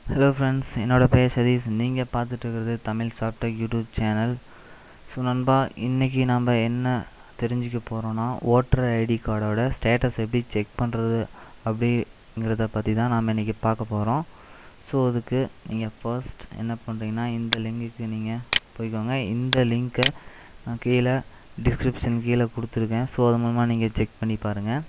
hello friends என்னோடய பேர் சதீஷ் நீங்கள் பார்த்துட்டு இருக்கிறது Tamil Softech YouTube channel so நண்பா இன்றைக்கி நம்ம என்ன தெரிஞ்சுக்க போகிறோன்னா ஓட்டர் ஐடி கார்டோட ஸ்டேட்டஸ் எப்படி செக் பண்ணுறது அப்படிங்கிறத பற்றி தான் நாம் இன்றைக்கி பார்க்க போகிறோம் ஸோ அதுக்கு நீங்கள் ஃபர்ஸ்ட் என்ன பண்ணுறீங்கன்னா இந்த லிங்குக்கு நீங்கள் போய்க்கோங்க இந்த லிங்க்கை நான் கீழே டிஸ்கிரிப்ஷன் கீழே கொடுத்துருக்கேன் ஸோ அது மூலமாக நீங்கள் செக் பண்ணி பாருங்கள்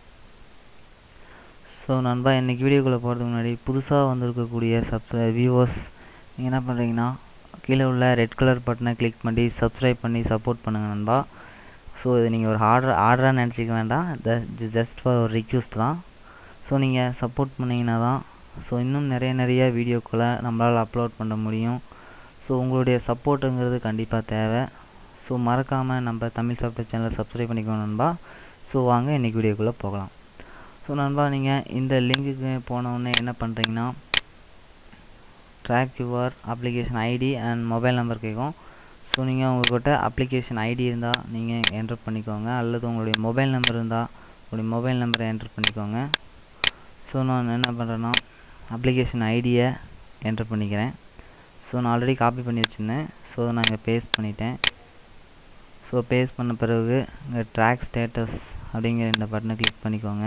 ஸோ நண்பா இன்றைக்கி வீடியோக்குள்ளே போகிறதுக்கு முன்னாடி புதுசாக வந்திருக்கக்கூடிய சப்ஸ்கிரை வியூவர்ஸ் நீங்கள் என்ன பண்ணுறீங்கன்னா கீழே உள்ள ரெட் கலர் பட்டனை கிளிக் பண்ணி சப்ஸ்கிரைப் பண்ணி சப்போர்ட் பண்ணுங்கள் நண்பா ஸோ இது நீங்கள் ஒரு ஆர்டர் ஆர்டராக நினச்சிக்க வேண்டாம் ஜஸ்ட் ஃபார் ஒரு ரிக்வஸ்ட் தான் ஸோ நீங்கள் சப்போர்ட் பண்ணிங்கன்னா தான் ஸோ இன்னும் நிறைய நிறைய வீடியோக்களை நம்மளால் அப்லோட் பண்ண முடியும் ஸோ உங்களுடைய சப்போர்ட்டுங்கிறது கண்டிப்பாக தேவை ஸோ மறக்காமல் நம்ம தமிழ் சாஃப்ட்வேர் சேனலை சப்ஸ்கிரைப் பண்ணிக்கோங்க நண்பா ஸோ வாங்க இன்றைக்கி வீடியோக்குள்ளே போகலாம் ஸோ நண்பா நீங்கள் இந்த லிங்க்குக்கு போனவுடனே என்ன பண்ணுறீங்கன்னா track your application ID and mobile number கேட்கும் ஸோ நீங்கள் உங்கள்கிட்ட அப்ளிகேஷன் ஐடி இருந்தால் நீங்கள் என்டர் பண்ணிக்கோங்க அல்லது உங்களுடைய மொபைல் நம்பர் இருந்தால் உங்களுடைய மொபைல் நம்பரை என்டர் பண்ணிக்கோங்க ஸோ நான் என்ன பண்ணுறேன்னா அப்ளிகேஷன் ஐடியை என்டர் பண்ணிக்கிறேன் ஸோ நான் ஆல்ரெடி காப்பி பண்ணி வச்சுருந்தேன் ஸோ நான் இங்கே பேஸ்ட் பண்ணிட்டேன் ஸோ பேஸ்ட் பண்ண பிறகு இங்கே ட்ராக் ஸ்டேட்டஸ் அப்படிங்கிற இந்த பட்டனை கிளிக் பண்ணிக்கோங்க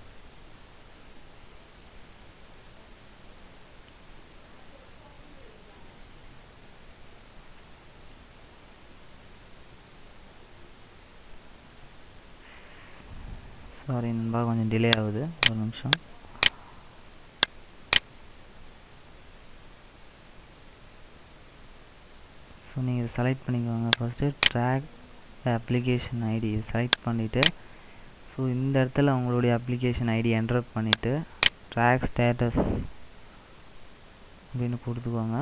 சாரி நண்பா கொஞ்சம் டிலே ஆகுது ஒரு நிமிஷம் ஸோ நீங்கள் இதை செலக்ட் பண்ணிக்கோங்க first track application ID select பண்ணிவிட்டு ஸோ இந்த இடத்துல உங்களுடைய அப்ளிகேஷன் ஐடி என்டர் பண்ணிவிட்டு ட்ராக் ஸ்டேட்டஸ் அப்படின்னு கொடுத்துக்கோங்க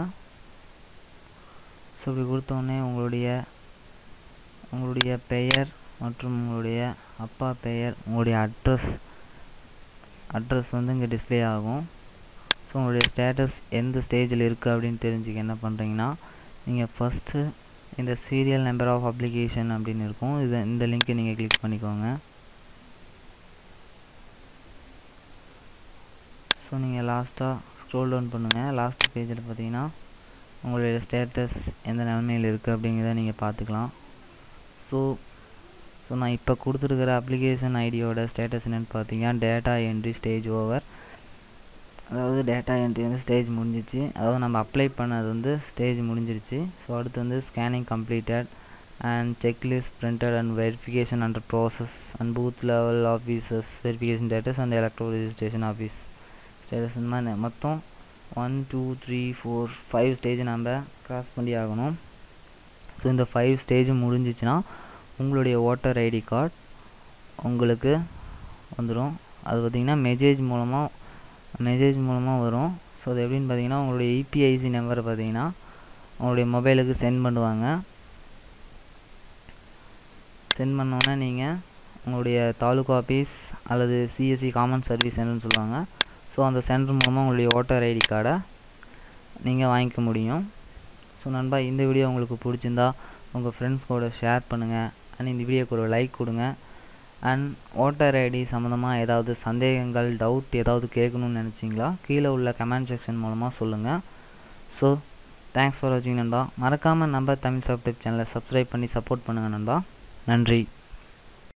ஸோ இப்படி கொடுத்தோடனே உங்களுடைய உங்களுடைய பெயர் மற்றும் உங்களுடைய அப்பா பெயர் உங்களுடைய அட்ரஸ் அட்ரஸ் வந்து இங்கே டிஸ்பிளே ஆகும் ஸோ உங்களுடைய ஸ்டேட்டஸ் எந்த ஸ்டேஜில் இருக்குது அப்படின்னு தெரிஞ்சுக்க என்ன பண்ணுறீங்கன்னா நீங்கள் ஃபஸ்ட்டு இந்த சீரியல் நம்பர் ஆஃப் அப்ளிகேஷன் அப்படின்னு இருக்கும் இது இந்த லிங்க்கை நீங்கள் கிளிக் பண்ணிக்கோங்க ஸோ நீங்கள் லாஸ்ட்டாக ஸ்க்ரோல் டவுன் பண்ணுங்கள் லாஸ்ட் பேஜில் பார்த்தீங்கன்னா உங்களுடைய ஸ்டேட்டஸ் எந்த நிலமையில் இருக்குது அப்படிங்கிறத நீங்கள் பார்த்துக்கலாம் ஸோ ஸோ நான் இப்போ கொடுத்துருக்கிற அப்ளிகேஷன் ஐடியோட ஸ்டேட்டஸ் என்னென்னு பார்த்தீங்கன்னா டேட்டா என்ட்ரி ஸ்டேஜ் ஓவர் அதாவது டேட்டா என்ட்ரி வந்து ஸ்டேஜ் முடிஞ்சிச்சு அதாவது நம்ம அப்ளை பண்ணது வந்து ஸ்டேஜ் முடிஞ்சிருச்சு ஸோ அடுத்து வந்து scanning completed and checklist printed and verification under process and booth level officers verification status and electro registration office status இந்த மாதிரி மொத்தம் one two three four five stage நம்ம க்ராஸ் பண்ணி ஆகணும் ஸோ இந்த ஃபைவ் ஸ்டேஜ் முடிஞ்சிச்சுன்னா உங்களுடைய ஓட்டர் ஐடி கார்டு உங்களுக்கு வந்துடும் அது பார்த்திங்கன்னா மெசேஜ் மூலமாக மெசேஜ் மூலமாக வரும் ஸோ அது எப்படின்னு பார்த்தீங்கன்னா உங்களுடைய இபிஐசி நம்பரை பார்த்தீங்கன்னா உங்களுடைய மொபைலுக்கு சென்ட் பண்ணுவாங்க சென்ட் பண்ணோன்னே நீங்கள் உங்களுடைய தாலுகா ஆஃபீஸ் அல்லது சிஎஸ்சி காமன் சர்வீஸ் சென்டர்னு சொல்லுவாங்க ஸோ அந்த சென்டர் மூலமாக உங்களுடைய ஓட்டர் ஐடி கார்டை நீங்கள் வாங்கிக்க முடியும் ஸோ நண்பா இந்த வீடியோ உங்களுக்கு பிடிச்சிருந்தா உங்கள் ஃப்ரெண்ட்ஸ் கூட ஷேர் பண்ணுங்கள் அண்ட் இந்த வீடியோக்கு ஒரு லைக் கொடுங்க அண்ட் ஓட்டர் ஐடி சம்மந்தமாக ஏதாவது சந்தேகங்கள் டவுட் ஏதாவது கேட்கணும்னு நினச்சிங்களா கீழே உள்ள கமெண்ட் செக்ஷன் மூலமாக சொல்லுங்கள் ஸோ தேங்க்ஸ் ஃபார் வாட்சிங் நண்பா மறக்காமல் நம்ம தமிழ் சாஃப்ட்வேர் சேனலை சப்ஸ்கிரைப் பண்ணி சப்போர்ட் பண்ணுங்கள் நண்பா நன்றி